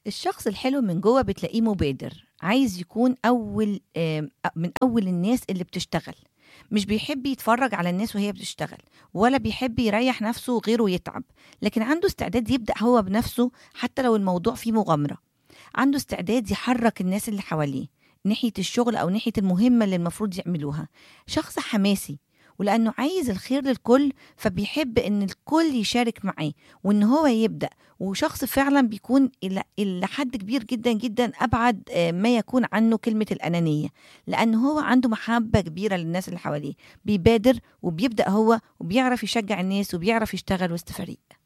الشخص الحلو من جوه بتلاقيه مبادر عايز يكون اول آم، من اول الناس اللي بتشتغل مش بيحب يتفرج على الناس وهي بتشتغل ولا بيحب يريح نفسه وغيره يتعب لكن عنده استعداد يبدأ هو بنفسه حتى لو الموضوع فيه مغامرة عنده استعداد يحرك الناس اللي حواليه ناحية الشغل أو ناحية المهمة اللي المفروض يعملوها شخص حماسي ولأنه عايز الخير للكل فبيحب إن الكل يشارك معاه وإن هو يبدأ وشخص فعلا بيكون إلى إلى حد كبير جدا جدا أبعد آه، ما يكون عنه كلمة الأنانية لأن هو عنده محبة كبيرة للناس اللي حواليه بيبادر وبيبدأ هو وبيعرف يشجع الناس وبيعرف يشتغل وسط فريق